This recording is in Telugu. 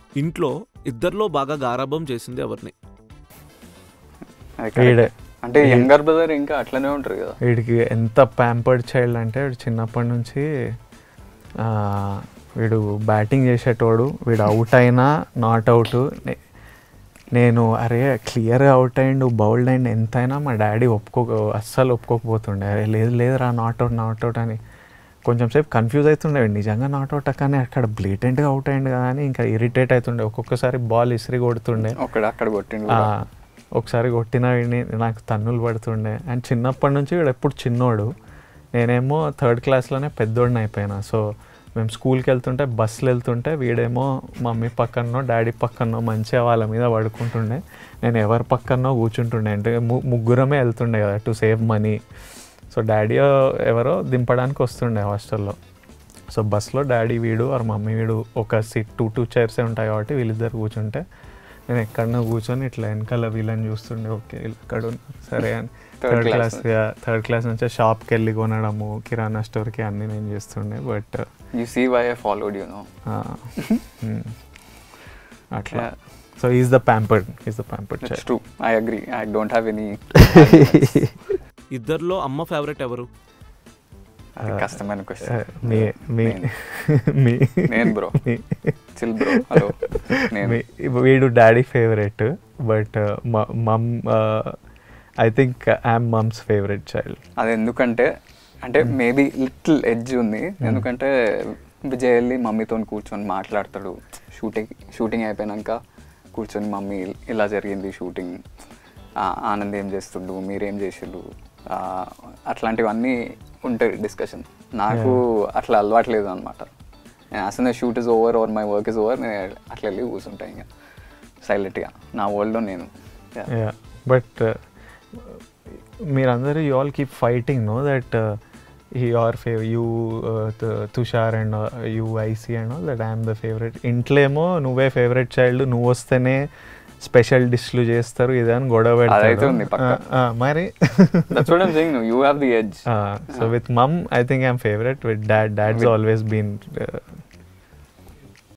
ఇంట్లో ఇద్దరిలో బాగా గారాబం చేసింది ఎవరిని అది correct. వీడే అంటే యంగర్ బ్రదర్ ఇంకా అట్లనే ఉంటారు కదా వీడికి ఎంత ప్యాంపర్డ్ చైల్డ్ అంటే వీడు చిన్నప్పటి నుంచి ఆ, వీడు బ్యాటింగ్ చేసేటోడు వీడు అవుట్ అయినా నాట్ అవుట్ నేను అరే క్లియర్ అవుట్ అయ్యిండు బౌల్డ్ అయ్యిండు ఎంతైనా మా డాడీ ఒప్పుకో అస్సలు ఒప్పుకోకపోతుండే అరే లేదు లేదురా నాట్ అవుట్ నాట్ అవుట్ అని కొంచెం సేపు కన్ఫ్యూజ్ అవుతుండే వీడు నిజంగా నాట్ అవుట్ కానీ అక్కడ బ్లేటెంట్గా అవుట్ అయ్యిండు కదా అని ఇంకా ఇరిటేట్ అవుతుండే ఒక్కొక్కసారి బాల్ ఇసిరి కొడుతుండే ఒకడు అక్కడ కొట్టిండు ఆ, కూడా. ఒకసారి కొట్టిన వీడిని నాకు తన్నులు పడుతుండే అండ్ చిన్నప్పటి నుంచి వీడు ఎప్పుడు చిన్నోడు నేనేమో థర్డ్ క్లాస్లోనే పెద్దోడిని అయిపోయినా సో మేము స్కూల్కి వెళ్తుంటే బస్సులు వెళ్తుంటే వీడేమో మమ్మీ పక్కనో డాడీ పక్కనో మంచిగా వాళ్ళ మీద పడుకుంటుండే నేను ఎవరి పక్కనో కూర్చుంటుండే అంటే ము- ముగ్గురమే వెళ్తుండే కదా to save money so daddy ఎవరో దింపడానికి వస్తుండే హాస్టల్లో సో బస్లో డాడీ వీడు ఆర్ మమ్మీ వీడు ఒక సీట్ టూ టూ చైర్సే ఉంటాయి కాబట్టి వీళ్ళిద్దరు కూర్చుంటే నేను ఎక్కడన్నా కూర్చొని ఇట్లా వెనకాల వీళ్ళని చూస్తుండే ఓకే వీళ్ళు ఇక్కడ ఉన్నారు సరే అని Third third class. Class third class నుంచి షాప్కి వెళ్ళి కొనడము కిరాణా స్టోర్కి అన్నీ నేను చేస్తుండే but you see why I followed you know అట్లా Yeah. So is the pampered is the pampered it's true I agree I don't have any ఇద్దరిలో అమ్మ ఫేవరెట్ ఎవరు కష్టమైన క్వశ్చన్ మీ మీ నేను. మీ నేను bro. మీ చిల్ బ్రో హలో నేను మీ- వీడు daddy favourite but mum I think I'm mum's favourite child అది ఎందుకంటే అంటే మేబీ లిటిల్ ఎడ్జ్ ఉంది ఎందుకంటే విజయ్ వెళ్ళి మమ్మీతో కూర్చొని మాట్లాడతాడు షూటింగ్ షూటింగ్ అయిపోయినాక కూర్చొని మమ్మీ ఇలా జరిగింది షూటింగ్ ఆనంద్ ఏం చేస్తుండు మీరేం చేసిండు ఆ, అట్లాంటివన్నీ ఉంటాయి డిస్కషన్ నాకు అట్లా అలవాట్లేదు అనమాట అసలు shoot is over over my work is over నేను అట్లా వెళ్ళి కూర్చుంటాను ఇంకా సైలెంట్గా నా వరల్డ్లో నేను Yeah. బట్ మీరందరూ you all keep fighting know that your fave you Tushar and you I see and all that I'm the favourite ఇంట్లో ఏమో నువ్వే ఫేవరెట్ చైల్డ్ నువ్వు వస్తేనే స్పెషల్ డిష్లు చేస్తారు ఇదని గొడవ అదైతే పెడతారు ఉంది పక్కా. ఆ, ఆ, మరి that's what I'm saying you have the edge so with mum I think I'm favourite with dad dad's With- always been